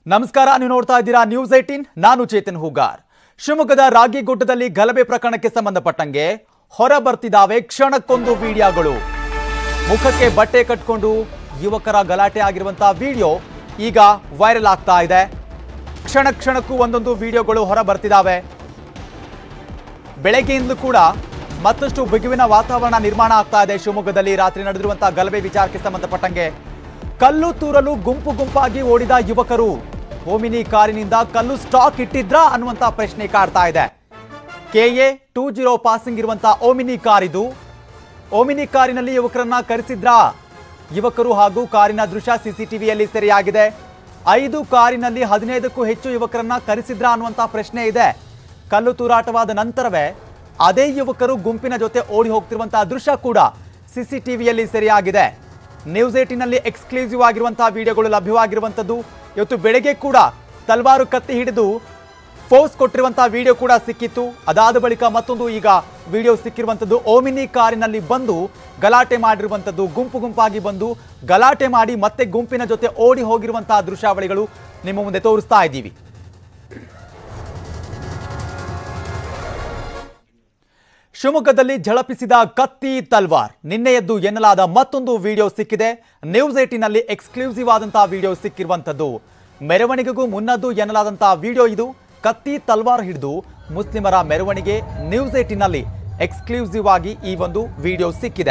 ನಮಸ್ಕಾರ ನೀವು ನೋಡ್ತಾ ಇದ್ದೀರಾ ನ್ಯೂಸ್ ಏಟೀನ್ ನಾನು ಚೇತನ್ ಹೂಗಾರ್ ಶಿವಮೊಗ್ಗದ ರಾಗಿಗುಡ್ಡದಲ್ಲಿ ಗಲಭೆ ಪ್ರಕರಣಕ್ಕೆ ಸಂಬಂಧಪಟ್ಟಂಗೆ ಹೊರ ಬರ್ತಿದ್ದಾವೆ ಕ್ಷಣಕ್ಕೊಂದು ವಿಡಿಯೋಗಳು ಮುಖಕ್ಕೆ ಬಟ್ಟೆ ಕಟ್ಕೊಂಡು ಯುವಕರ ಗಲಾಟೆ ಆಗಿರುವಂತಹ ವಿಡಿಯೋ ಈಗ ವೈರಲ್ ಆಗ್ತಾ ಇದೆ ಕ್ಷಣ ಕ್ಷಣಕ್ಕೂ ಒಂದೊಂದು ವಿಡಿಯೋಗಳು ಹೊರ ಬರ್ತಿದ್ದಾವೆ ಬೆಳಗ್ಗೆಯಿಂದಲೂ ಕೂಡ ಮತ್ತಷ್ಟು ಬಿಗುವಿನ ವಾತಾವರಣ ನಿರ್ಮಾಣ ಆಗ್ತಾ ಇದೆ ಶಿವಮೊಗ್ಗದಲ್ಲಿ ರಾತ್ರಿ ನಡೆದಿರುವಂತಹ ಗಲಭೆ ವಿಚಾರಕ್ಕೆ ಸಂಬಂಧಪಟ್ಟಂಗೆ ಕಲ್ಲು ತೂರಲು ಗುಂಪು ಗುಂಪಾಗಿ ಓಡಿದ ಯುವಕರು ಓಮಿನಿ ಕಾರಿನಿಂದ ಕಲ್ಲು ಸ್ಟಾಕ್ ಇಟ್ಟಿದ್ರಾ ಅನ್ನುವಂತ ಪ್ರಶ್ನೆ ಕಾಡ್ತಾ ಇದೆ ಕೆಎ ಟೂ ಜೀರೋ ಪಾಸಿಂಗ್ ಇರುವಂತಹ ಓಮಿನಿ ಕಾರ್ ಇದು ಓಮಿನಿ ಕಾರಿನಲ್ಲಿ ಯುವಕರನ್ನ ಕರೆಸಿದ್ರಾ ಯುವಕರು ಹಾಗೂ ಕಾರಿನ ದೃಶ್ಯ ಸಿಸಿಟಿವಿಯಲ್ಲಿ ಸೆರೆಯಾಗಿದೆ ಐದು ಕಾರಿನಲ್ಲಿ ಹದಿನೈದಕ್ಕೂ ಹೆಚ್ಚು ಯುವಕರನ್ನ ಕರೆಸಿದ್ರಾ ಅನ್ನುವಂತ ಪ್ರಶ್ನೆ ಇದೆ ಕಲ್ಲು ತೂರಾಟವಾದ ನಂತರವೇ ಅದೇ ಯುವಕರು ಗುಂಪಿನ ಜೊತೆ ಓಡಿ ಹೋಗ್ತಿರುವಂತಹ ದೃಶ್ಯ ಕೂಡ ಸಿಸಿಟಿವಿಯಲ್ಲಿ ಸೆರೆಯಾಗಿದೆ ನ್ಯೂಸ್ ಏಟಿನಲ್ಲಿ ಎಕ್ಸ್ಕ್ಲೂಸಿವ್ ಆಗಿರುವಂತಹ ವಿಡಿಯೋಗಳು ಲಭ್ಯವಾಗಿರುವಂಥದ್ದು ಇವತ್ತು ಬೆಳಗ್ಗೆ ಕೂಡ ತಲ್ವಾರು ಕತ್ತಿ ಹಿಡಿದು ಫೋರ್ಸ್ ಕೊಟ್ಟಿರುವಂತಹ ವಿಡಿಯೋ ಕೂಡ ಸಿಕ್ಕಿತ್ತು ಅದಾದ ಬಳಿಕ ಮತ್ತೊಂದು ಈಗ ವಿಡಿಯೋ ಸಿಕ್ಕಿರುವಂಥದ್ದು ಓಮಿನಿ ಕಾರಿನಲ್ಲಿ ಬಂದು ಗಲಾಟೆ ಮಾಡಿರುವಂಥದ್ದು ಗುಂಪು ಗುಂಪಾಗಿ ಬಂದು ಗಲಾಟೆ ಮಾಡಿ ಮತ್ತೆ ಗುಂಪಿನ ಜೊತೆ ಓಡಿ ಹೋಗಿರುವಂತಹ ದೃಶ್ಯಾವಳಿಗಳು ನಿಮ್ಮ ಮುಂದೆ ತೋರಿಸ್ತಾ ಇದ್ದೀವಿ ಶಿವಮೊಗ್ಗದಲ್ಲಿ ಝಳಪಿಸಿದ ಕತ್ತಿ ತಲ್ವಾರ್ ನಿನ್ನೆಯದ್ದು ಎನ್ನಲಾದ ಮತ್ತೊಂದು ವಿಡಿಯೋ ಸಿಕ್ಕಿದೆ ನ್ಯೂಸ್ ಏಟಿನಲ್ಲಿ ಎಕ್ಸ್ಕ್ಲೂಸಿವ್ ಆದಂತಹ ವಿಡಿಯೋ ಸಿಕ್ಕಿರುವಂಥದ್ದು ಮೆರವಣಿಗೆಗೂ ಮುನ್ನದ್ದು ಎನ್ನಲಾದಂತಹ ವಿಡಿಯೋ ಇದು ಕತ್ತಿ ತಲ್ವಾರ್ ಹಿಡಿದು ಮುಸ್ಲಿಮರ ಮೆರವಣಿಗೆ ನ್ಯೂಸ್ ಏಟಿನಲ್ಲಿ ಎಕ್ಸ್ಕ್ಲೂಸಿವ್ ಆಗಿ ಈ ಒಂದು ವಿಡಿಯೋ ಸಿಕ್ಕಿದೆ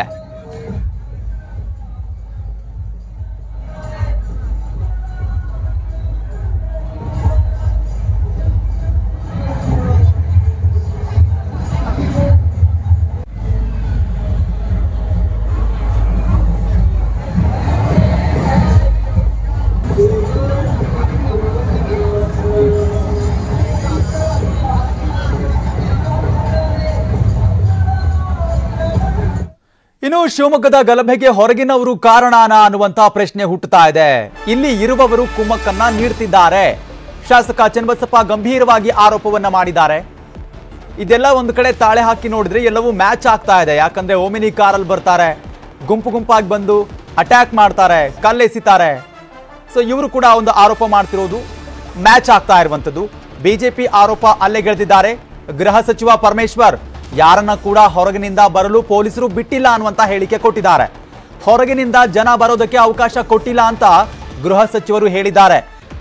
ಇನ್ನು ಶಿವಮೊಗ್ಗದ ಗಲಭೆಗೆ ಹೊರಗಿನವರು ಕಾರಣನ ಅನ್ನುವಂತಹ ಪ್ರಶ್ನೆ ಹುಟ್ಟುತ್ತಾ ಇದೆ ಇಲ್ಲಿ ಇರುವವರು ಕುಮ್ಮಕ್ಕನ್ನ ನೀಡ್ತಿದ್ದಾರೆ ಶಾಸಕ ಚನ್ನಬಸಪ್ಪ ಗಂಭೀರವಾಗಿ ಆರೋಪವನ್ನ ಮಾಡಿದ್ದಾರೆ ಇದೆಲ್ಲ ಒಂದು ಕಡೆ ತಾಳೆ ಹಾಕಿ ನೋಡಿದ್ರೆ ಎಲ್ಲವೂ ಮ್ಯಾಚ್ ಆಗ್ತಾ ಇದೆ ಯಾಕಂದ್ರೆ ಓಮಿನಿ ಕಾರಲ್ಲಿ ಬರ್ತಾರೆ ಗುಂಪು ಗುಂಪಾಗಿ ಬಂದು ಅಟ್ಯಾಕ್ ಮಾಡ್ತಾರೆ ಕಲ್ಲೆಸಿತಾರೆ ಸೊ ಇವರು ಕೂಡ ಒಂದು ಆರೋಪ ಮಾಡ್ತಿರೋದು ಮ್ಯಾಚ್ ಆಗ್ತಾ ಇರುವಂತದ್ದು ಬಿಜೆಪಿ ಆರೋಪ ಅಲ್ಲೆಗೆಳೆದಿದ್ದಾರೆ ಗೃಹ ಸಚಿವ ಪರಮೇಶ್ವರ್ ಯಾರನ್ನ ಕೂಡ ಹೊರಗಿನಿಂದ ಬರಲು ಪೊಲೀಸರು ಬಿಟ್ಟಿಲ್ಲ ಅನ್ನುವಂತ ಹೇಳಿಕೆ ಕೊಟ್ಟಿದ್ದಾರೆ ಹೊರಗಿನಿಂದ ಜನ ಬರೋದಕ್ಕೆ ಅವಕಾಶ ಕೊಟ್ಟಿಲ್ಲ ಅಂತ ಗೃಹ ಸಚಿವರು ಹೇಳಿದ್ದಾರೆ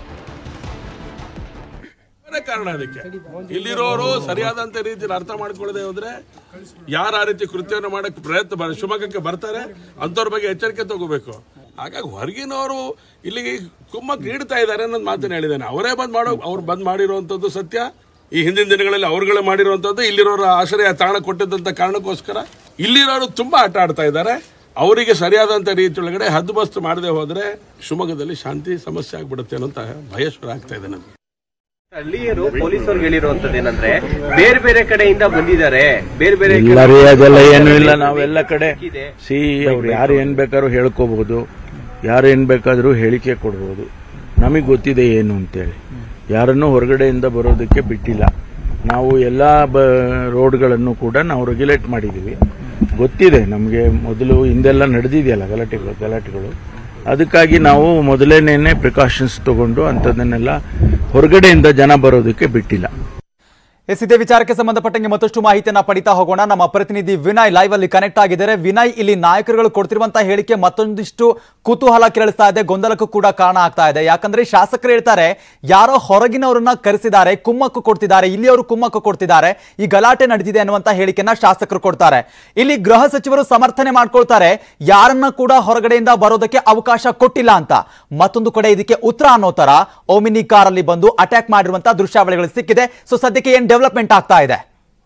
ಅವರೇ ಕಾರಣ ಅದಕ್ಕೆ ಇಲ್ಲಿರೋರು ಸರಿಯಾದಂತ ರೀತಿಯಲ್ಲಿ ಅರ್ಥ ಮಾಡ್ಕೊಳ್ಳದೆ ಹೋದ್ರೆ ಯಾರು ಆ ರೀತಿ ಕೃತ್ಯವನ್ನು ಮಾಡಕ್ ಪ್ರಯತ್ನ ಬ- ಶಿವಮೊಗ್ಗಕ್ಕೆ ಬರ್ತಾರೆ ಅಂತವ್ರ ಬಗ್ಗೆ ಎಚ್ಚರಿಕೆ ತಗೋಬೇಕು ಹಾಗಾಗಿ ಹೊರಗಿನವರು ಇಲ್ಲಿಗೆ ಕುಮ್ಮಕ್ ನೀಡ್ತಾ ಇದ್ದಾರೆ ಅನ್ನೋದು ಮಾತನ್ನ ಹೇಳಿದ್ದಾನೆ ಅವರೇ ಬಂದ್ ಮಾಡೋ ಅವ್ರು ಬಂದ್ ಮಾಡಿರುವಂತದ್ದು ಸತ್ಯ ಈ ಹಿಂದಿನ ದಿನಗಳಲ್ಲಿ ಅವ್ರುಗಳೇ ಮಾಡಿರುವಂತದ್ದು ಇಲ್ಲಿರೋರ ಆಶ್ರಯ ತಾಣ ಕೊಟ್ಟಿದ್ದಂತ ಕಾರಣಕ್ಕೋಸ್ಕರ ಇಲ್ಲಿರೋರು ತುಂಬಾ ಆಟ ಆಡ್ತಾ ಇದ್ದಾರೆ ಅವರಿಗೆ ಸರಿಯಾದಂತ ರೀತಿಯೊಳಗಡೆ ಹದ್ದುಬಸ್ತು ಮಾಡದೆ ಹೋದ್ರೆ ಶಿವಮೊಗ್ಗದಲ್ಲಿ ಶಾಂತಿ ಸಮಸ್ಯೆ ಆಗ್ಬಿಡುತ್ತೆ ಅನ್ನೋ ಭಯ ಶುರು ಆಗ್ತಾ ಇದೆ ನನಗೆ ಸ್ಥಳೀಯರು ಪೊಲೀಸರು ಹೇಳಿರುವಂತದ್ದು ಏನಂದ್ರೆ ಬೇರೆ ಬೇರೆ ಕಡೆಯಿಂದ ಬಂದಿದ್ದಾರೆ ಬೇರೆ ಬೇರೆ ಇಲ್ಲ ರೀ ಅದೆಲ್ಲ ಏನು ಇಲ್ಲ ನಾವೆಲ್ಲ ಕಡೆ ಇದೆ. ಸಿ ಅವ್ರು ಯಾರು ಏನ್ ಬೇಕಾದ್ರೂ ಹೇಳ್ಕೋಬಹುದು ಯಾರು ಏನ್ ಬೇಕಾದ್ರೂ ಹೇಳಿಕೆ ಕೊಡ್ಬೋದು ನಮಗೆ ಗೊತ್ತಿದೆ ಏನು ಅಂತೇಳಿ ಯಾರನ್ನೂ ಹೊರಗಡೆಯಿಂದ ಬರೋದಕ್ಕೆ ಬಿಟ್ಟಿಲ್ಲ ನಾವು ಎಲ್ಲ ಬ ರೋಡ್ಗಳನ್ನು ಕೂಡ ನಾವು ರೆಗ್ಯುಲೇಟ್ ಮಾಡಿದ್ದೀವಿ ಗೊತ್ತಿದೆ ನಮಗೆ ಮೊದಲು ಹಿಂದೆಲ್ಲ ನಡೆದಿದೆಯಲ್ಲ ಗಲಾಟೆಗಳು ಗಲಾಟೆಗಳು ಅದಕ್ಕಾಗಿ ನಾವು ಮೊದಲೇನೇನೆ ಪ್ರಿಕಾಷನ್ಸ್ ತಗೊಂಡು ಅಂಥದ್ದನ್ನೆಲ್ಲ ಹೊರಗಡೆಯಿಂದ ಜನ ಬರೋದಕ್ಕೆ ಬಿಟ್ಟಿಲ್ಲ ಎಸ್ ಇದೇ ವಿಚಾರಕ್ಕೆ ಸಂಬಂಧಪಟ್ಟಂಗೆ ಮತ್ತಷ್ಟು ಮಾಹಿತಿಯನ್ನ ಪಡಿತಾ ಹೋಗೋಣ ನಮ್ಮ ಪ್ರತಿನಿಧಿ ವಿನಯ್ ಲೈವ್ ಅಲ್ಲಿ ಕನೆಕ್ಟ್ ಆಗಿದ್ದಾರೆ ವಿನಯ್ ಇಲ್ಲಿ ನಾಯಕರುಗಳು ಕೊಡ್ತಿರುವಂತಹ ಹೇಳಿಕೆ ಮತ್ತೊಂದಿಷ್ಟು ಕುತೂಹಲ ಕೆರಳಿಸ್ತಾ ಇದೆ ಗೊಂದಲಕ್ಕೂ ಕೂಡ ಕಾರಣ ಆಗ್ತಾ ಇದೆ ಯಾಕಂದ್ರೆ ಶಾಸಕರು ಹೇಳ್ತಾರೆ ಯಾರೋ ಹೊರಗಿನವರನ್ನ ಕರೆಸಿದ್ದಾರೆ ಕುಮ್ಮಕ್ಕು ಕೊಡ್ತಿದ್ದಾರೆ ಇಲ್ಲಿಯವರು ಕುಮ್ಮಕ್ಕು ಕೊಡ್ತಿದ್ದಾರೆ ಈ ಗಲಾಟೆ ನಡೆದಿದೆ ಅನ್ನುವಂತ ಹೇಳಿಕೆಯನ್ನ ಶಾಸಕರು ಕೊಡ್ತಾರೆ ಇಲ್ಲಿ ಗೃಹ ಸಚಿವರು ಸಮರ್ಥನೆ ಮಾಡ್ಕೊಳ್ತಾರೆ ಯಾರನ್ನ ಕೂಡ ಹೊರಗಡೆಯಿಂದ ಬರೋದಕ್ಕೆ ಅವಕಾಶ ಕೊಟ್ಟಿಲ್ಲ ಅಂತ ಮತ್ತೊಂದು ಕಡೆ ಇದಕ್ಕೆ ಉತ್ತರ ಅನ್ನೋ ತರ ಓಮಿನಿ ಕಾರಲ್ಲಿ ಬಂದು ಅಟ್ಯಾಕ್ ಮಾಡಿರುವಂತಹ ದೃಶ್ಯಾವಳಿಗಳು ಸಿಕ್ಕಿದೆ ಸೊ ಸದ್ಯಕ್ಕೆ ಏನ್ ಡೆವಲಪ್ಮೆಂಟ್ ಆಗ್ತಾ ಇದೆ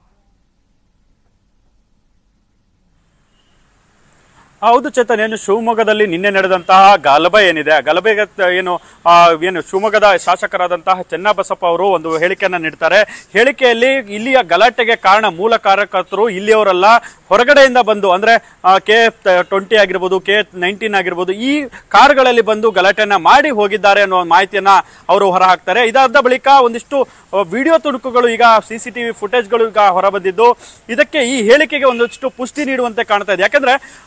ಹೌದು ಚೇತನ್ ಏನು ಶಿವಮೊಗ್ಗದಲ್ಲಿ ನಿನ್ನೆ ನಡೆದಂತಹ ಗಲಭೆ ಏನಿದೆ ಆ ಗಲಭೆಗೆ ತ- ಏನು ಆ, ಏನು ಶಿವಮೊಗ್ಗದ ಶಾಸಕರಾದಂತಹ ಚೆನ್ನಬಸಪ್ಪ ಅವರು ಒಂದು ಹೇಳಿಕೆಯನ್ನ ನೀಡ್ತಾರೆ ಹೇಳಿಕೆಯಲ್ಲಿ ಇಲ್ಲಿಯ ಗಲಾಟೆಗೆ ಕಾರಣ ಮೂಲ ಕಾರ್ಯಕರ್ತರು ಇಲ್ಲಿಯವರಲ್ಲ ಹೊರಗಡೆಯಿಂದ ಬಂದು ಅಂದ್ರೆ ಕೆ ಟ್ವೆಂಟಿ ಆಗಿರ್ಬೋದು ಕೆ ನೈನ್ಟೀನ್ ಆಗಿರ್ಬೋದು ಈ ಕಾರ್ಗಳಲ್ಲಿ ಬಂದು ಗಲಾಟೆಯನ್ನ ಮಾಡಿ ಹೋಗಿದ್ದಾರೆ ಅನ್ನೋ ಮಾಹಿತಿಯನ್ನ ಅವರು ಹೊರಹಾಕ್ತಾರೆ ಇದಾದ ಬಳಿಕ ಒಂದಿಷ್ಟು ವಿಡಿಯೋ ತುಣುಕುಗಳು ಈಗ ಸಿಸಿಟಿವಿ ಫುಟೇಜ್ಗಳು ಈಗ ಹೊರಬಂದಿದ್ದು ಇದಕ್ಕೆ ಈ ಹೇಳಿಕೆಗೆ ಒಂದಷ್ಟು ಪುಷ್ಟಿ ನೀಡುವಂತೆ ಕಾಣ್ತಾ ಇದೆ ಯಾಕಂದ್ರೆ ಆ, ಶಿವ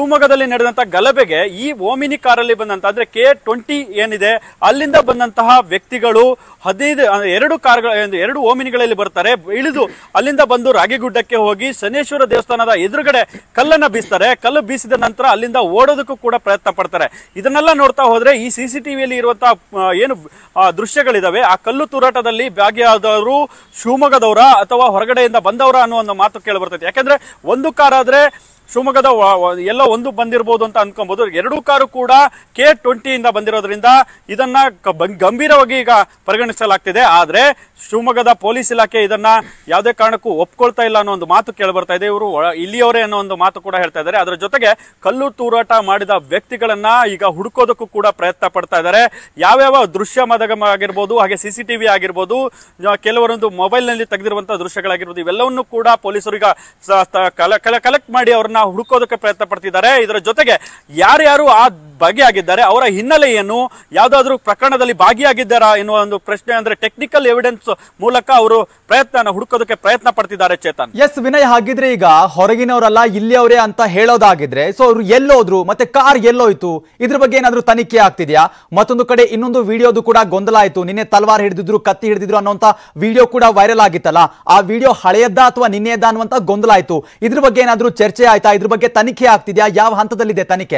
ಶಿವಮೊಗ್ಗದಲ್ಲಿ ನಡೆದಂತ ಗಲಭೆಗೆ ಈ ಓಮಿನಿ ಕಾರಲ್ಲಿ ಬಂದಂತ ಅಂದ್ರೆ ಕೆ ಟ್ವೆಂಟಿ ಏನಿದೆ ಅಲ್ಲಿಂದ ಬಂದಂತಹ ವ್ಯಕ್ತಿಗಳು ಹದಿನೈದು ಅಂದ್ರೆ ಎರಡು ಕಾರ್ಗಳ ಒಂದು ಎರಡು ಓಮಿನಿಗಳಲ್ಲಿ ಬರ್ತಾರೆ ಇಳಿದು ಅಲ್ಲಿಂದ ಬಂದು ರಾಗಿಗುಡ್ಡಕ್ಕೆ ಹೋಗಿ ಶನೇಶ್ವರ ದೇವಸ್ಥಾನದ ಎದುರುಗಡೆ ಕಲ್ಲನ್ನ ಬೀಸ್ತಾರೆ ಕಲ್ಲು ಬೀಸಿದ ನಂತರ ಅಲ್ಲಿಂದ ಓಡೋದಕ್ಕೂ ಕೂಡ ಪ್ರಯತ್ನ ಪಡ್ತಾರೆ ಇದನ್ನೆಲ್ಲ ನೋಡ್ತಾ ಹೋದ್ರೆ ಈ ಸಿ ಸಿ ಟಿವಿಯಲ್ಲಿ ಇರುವಂತಹ ಆ, ಏನು ಆ, ದೃಶ್ಯಗಳಿದಾವೆ ಆ ಕಲ್ಲು ತೂರಾಟದಲ್ಲಿ ಭಾಗಿಯಾದವರು ಶಿವಮೊಗ್ಗದವರ ಅಥವಾ ಹೊರಗಡೆಯಿಂದ ಬಂದವರ ಅನ್ನೋ ಒಂದು ಮಾತು ಕೇಳಿ ಬರ್ತೈತೆ ಯಾಕಂದ್ರೆ ಒಂದು ಕಾರ್ ಆದ್ರೆ ಶಿವಮೊಗ್ಗದ ವ- ವ- ಎಲ್ಲ ಒಂದು ಬಂದಿರಬಹುದು ಅಂತ ಅನ್ಕೊಬಹುದು ಎರಡೂ ಕಾರು ಕೂಡ ಕೆ ಟ್ವೆಂಟಿಯಿಂದ ಬಂದಿರೋದ್ರಿಂದ ಇದನ್ನ ಕ- ಬಂ- ಗಂಭೀರವಾಗಿ ಈಗ ಪರಿಗಣಿಸಲಾಗ್ತಿದೆ ಆದ್ರೆ ಶಿವಮೊಗ್ಗದ ಪೊಲೀಸ್ ಇಲಾಖೆ ಇದನ್ನ ಯಾವುದೇ ಕಾರಣಕ್ಕೂ ಒಪ್ಕೊಳ್ತಾ ಇಲ್ಲ ಅನ್ನೋ ಒಂದು ಮಾತು ಕೇಳಿ ಬರ್ತಾ ಇದೆ ಇವರು ಒಳ- ಇಲ್ಲಿಯವರೇ ಅನ್ನೋ ಒಂದು ಮಾತು ಕೂಡ ಹೇಳ್ತಾ ಇದ್ದಾರೆ ಅದರ ಜೊತೆಗೆ ಕಲ್ಲು ತೂರಾಟ ಮಾಡಿದ ವ್ಯಕ್ತಿಗಳನ್ನ ಈಗ ಹುಡುಕೋದಕ್ಕೂ ಕೂಡ ಪ್ರಯತ್ನ ಪಡ್ತಾ ಇದ್ದಾರೆ ಯಾವ್ಯಾವ ದೃಶ್ಯ ಮಾಧ್ಯಮ ಆಗಿರ್ಬೋದು ಹಾಗೆ ಸಿಸಿಟಿವಿ ಆಗಿರ್ಬೋದು ಆ, ಕೆಲವರೊಂದು ಮೊಬೈಲ್ ನಲ್ಲಿ ತೆಗೆದಿರುವಂತಹ ದೃಶ್ಯಗಳಾಗಿರ್ಬೋದು ಇವೆಲ್ಲವನ್ನು ಕೂಡ ಪೊಲೀಸರು ಈಗ ಕಲೆಕ್ಟ್ ಮಾಡಿ ಅವ್ರನ್ನ ಹುಡುಕೋದಕ್ಕೆ ಪ್ರಯತ್ನ ಪಡ್ತಿದ್ದಾರೆ ಇದರ ಜೊತೆಗೆ ಯಾರ್ಯಾರು ಆ ಭಾಗಿಯಾಗಿದ್ದಾರೆ ಅವರ ಹಿನ್ನೆಲೆ ಏನು ಯಾವ್ದಾದ್ರು ಪ್ರಕರಣದಲ್ಲಿ ಭಾಗಿಯಾಗಿದ್ದಾರಾ ಎನ್ನುವ ಒಂದು ಪ್ರಶ್ನೆ ಅಂದ್ರೆ ಟೆಕ್ನಿಕಲ್ ಎವಿಡೆನ್ಸ್ ಮೂಲಕ ಅವರು ಪ್ರಯತ್ನ ಹುಡುಕೋದಕ್ಕೆ ಪ್ರಯತ್ನ ಪಡ್ತಿದ್ದಾರೆ ಚೇತನ್ ಎಸ್ ವಿನಯ್ ಹಾಗಿದ್ರೆ ಈಗ ಹೊರಗಿನವರಲ್ಲ ಇಲ್ಲಿಯವರೇ ಅಂತ ಹೇಳೋದಾಗಿದ್ರೆ ಸೊ ಅವ್ರು ಎಲ್ಲೋದ್ರು ಮತ್ತೆ ಕಾರ್ ಎಲ್ಲೋಯ್ತು ಇದ್ರ ಬಗ್ಗೆ ಏನಾದ್ರೂ ತನಿಖೆ ಆಗ್ತಿದ್ಯಾ ಮತ್ತೊಂದು ಕಡೆ ಇನ್ನೊಂದು ವಿಡಿಯೋದು ಕೂಡ ಗೊಂದಲ ಆಯ್ತು ನಿನ್ನೆ ತಲ್ವಾರ್ ಹಿಡಿದಿದ್ರು ಕತ್ತಿ ಹಿಡಿದಿದ್ರು ಅನ್ನೋಂತ ವಿಡಿಯೋ ಕೂಡ ವೈರಲ್ ಆಗಿತ್ತಲ್ಲ ಆ ವಿಡಿಯೋ ಹಳೆಯದ್ದ ಅಥವಾ ನಿನ್ನೆಯದ್ದ ಅನ್ನುವಂತ ಗೊಂದಲ ಆಯ್ತು ಇದ್ರ ಬಗ್ಗೆ ಏನಾದ್ರೂ ಚರ್ಚೆ ಆಯ್ತಾ ಇದ್ರ ಬಗ್ಗೆ ತನಿಖೆ ಆಗ್ತಿದ್ಯಾ ಯಾವ ಹಂತದಲ್ಲಿದೆ ತನಿಖೆ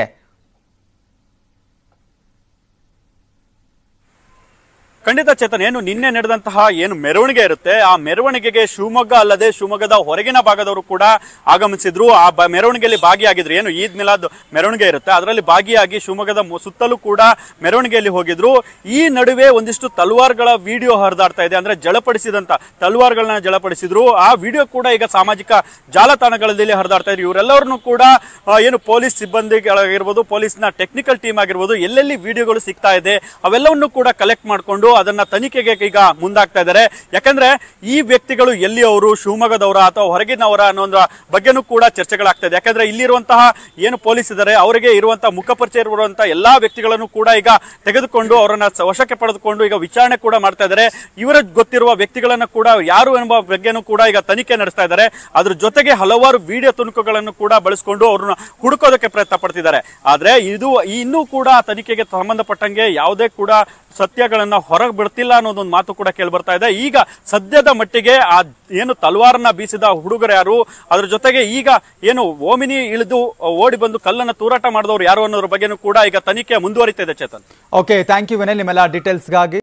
ಖಂಡಿತ ಚೇತನ್ ಏನು ನಿನ್ನೆ ನಡೆದಂತಹ ಏನು ಮೆರವಣಿಗೆ ಇರುತ್ತೆ ಆ ಮೆರವಣಿಗೆಗೆ ಶಿವಮೊಗ್ಗ ಅಲ್ಲದೆ ಶಿವಮೊಗ್ಗದ ಹೊರಗಿನ ಭಾಗದವರು ಕೂಡ ಆಗಮಿಸಿದ್ರು ಆ ಬ- ಮೆರವಣಿಗೆಯಲ್ಲಿ ಭಾಗಿಯಾಗಿದ್ರು ಏನು ಈದ್ ಮಿಲಾದ್ ಮೆರವಣಿಗೆ ಇರುತ್ತೆ ಅದರಲ್ಲಿ ಭಾಗಿಯಾಗಿ ಶಿವಮೊಗ್ಗದ ಮು- ಸುತ್ತಲೂ ಕೂಡ ಮೆರವಣಿಗೆಯಲ್ಲಿ ಹೋಗಿದ್ರು ಈ ನಡುವೆ ಒಂದಿಷ್ಟು ತಲ್ವಾರ್ಗಳ ವಿಡಿಯೋ ಹರಿದಾಡ್ತಾ ಇದೆ ಅಂದ್ರೆ ಜಳಪಡಿಸಿದಂತ ತಲ್ವಾರ್ಗಳನ್ನ ಜಳಪಡಿಸಿದ್ರು ಆ ವಿಡಿಯೋ ಕೂಡ ಈಗ ಸಾಮಾಜಿಕ ಜಾಲತಾಣಗಳಲ್ಲಿ ಹರಿದಾಡ್ತಾ ಇದ್ರು ಇವರೆಲ್ಲರನ್ನು ಕೂಡ ಆ, ಏನು ಪೊಲೀಸ್ ಸಿಬ್ಬಂದಿಗಳಾಗಿರ್ಬೋದು ಪೊಲೀಸ್ನ ಟೆಕ್ನಿಕಲ್ ಟೀಮ್ ಆಗಿರ್ಬೋದು ಎಲ್ಲೆಲ್ಲಿ ವಿಡಿಯೋಗಳು ಸಿಗ್ತಾ ಇದೆ ಅವೆಲ್ಲವನ್ನು ಕೂಡ ಕಲೆಕ್ಟ್ ಮಾಡಿಕೊಂಡು ಅದನ್ನ ತನಿಖೆಗೆ ಈಗ ಮುಂದಾಗ್ತಾ ಇದ್ದಾರೆ ಯಾಕಂದ್ರೆ ಈ ವ್ಯಕ್ತಿಗಳು ಎಲ್ಲಿಯವರು ಶಿವಮೊಗ್ಗದವರ ಅಥವಾ ಹೊರಗಿನವರ ಅನ್ನೋ ಒಂದು ಬಗ್ಗೆನೂ ಕೂಡ ಚರ್ಚೆಗಳಾಗ್ತಾ ಇದೆ ಯಾಕಂದ್ರೆ ಇಲ್ಲಿರುವಂತಹ ಏನು ಪೊಲೀಸ್ ಇದ್ದಾರೆ ಅವರಿಗೆ ಇರುವಂತಹ ಮುಖಪರಿಚಯ ಇರುವಂತಹ ಎಲ್ಲಾ ವ್ಯಕ್ತಿಗಳನ್ನು ಕೂಡ ಈಗ ತೆಗೆದುಕೊಂಡು ಅವರನ್ನ ಸ- ವಶಕ್ಕೆ ಪಡೆದುಕೊಂಡು ಈಗ ವಿಚಾರಣೆ ಕೂಡ ಮಾಡ್ತಾ ಇದ್ದಾರೆ ಇವರ ಗೊತ್ತಿರುವ ವ್ಯಕ್ತಿಗಳನ್ನ ಕೂಡ ಯಾರು ಎಂಬ ಬಗ್ಗೆನೂ ಕೂಡ ಈಗ ತನಿಖೆ ನಡೆಸ್ತಾ ಇದ್ದಾರೆ ಅದ್ರ ಜೊತೆಗೆ ಹಲವಾರು ವಿಡಿಯೋ ತುಣುಕುಗಳನ್ನು ಕೂಡ ಬಳಸಿಕೊಂಡು ಅವ್ರನ್ನ ಹುಡುಕೋದಕ್ಕೆ ಪ್ರಯತ್ನ ಪಡ್ತಿದ್ದಾರೆ ಆದ್ರೆ ಇದು ಇನ್ನೂ ಕೂಡ ಆ ತನಿಖೆಗೆ ಸಂಬಂಧಪಟ್ಟಂಗೆ ಯಾವುದೇ ಕೂಡ ಸತ್ಯಗಳನ್ನ ಹೊರಗೆ ಬಿಡ್ತಿಲ್ಲ ಅನ್ನೋದೊಂದು ಮಾತು ಕೂಡ ಕೇಳಿ ಬರ್ತಾ ಇದೆ ಈಗ ಸದ್ಯದ ಮಟ್ಟಿಗೆ ಆ ಏನು ತಲ್ವಾರನ್ನ ಬೀಸಿದ ಹುಡುಗರು ಯಾರು ಅದ್ರ ಜೊತೆಗೆ ಈಗ ಏನು ಓಮಿನಿ ಇಳಿದು ಓಡಿ ಬಂದು ಕಲ್ಲನ್ನ ತೂರಾಟ ಮಾಡಿದವರು ಯಾರು ಅನ್ನೋದ್ರ ಬಗ್ಗೆನೂ ಕೂಡ ಈಗ ತನಿಖೆ ಮುಂದುವರಿತಾ ಇದೆ Chetan okay thank you Vinay ನಿಮ್ಮೆಲ್ಲ ಡೀಟೇಲ್ಸ್ಗಾಗಿ